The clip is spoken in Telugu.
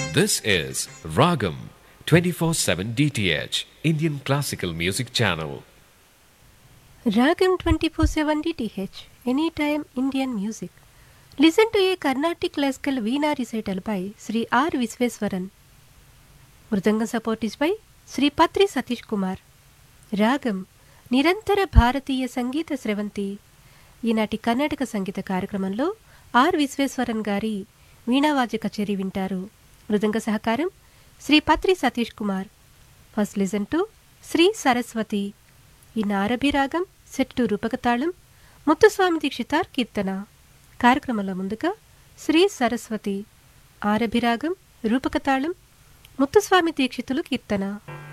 This is Ragam 24/7 DTH Indian Classical Music Channel. Ragam 24/7 DTH Anytime Indian Music. Listen to a Carnatic classical Veena recital by Sri R. Visveswaran. Mridangam support is by Shri Patri Satish Kumar రాగం నిరంతర భారతీయ సంగీత స్రవంతి ఈనాటి కర్ణాటక సంగీత కార్యక్రమంలో ఆర్ విశ్వేశ్వరన్ గారి వీణావాద్య కచేరీ వింటారు మృదంగ సహకారం Shri Patri Satish Kumar first listen to Shri Saraswathi ఈ నారభి రాగం సెట్ టు రూపకతాళం ముత్తుస్వామి దీక్షితార్ కీర్తన కార్యక్రమంలో ముందుగా శ్రీ సరస్వతి ఆరభిరాగం రూపకతాళం ముత్తుస్వామి దీక్షితులు కీర్తన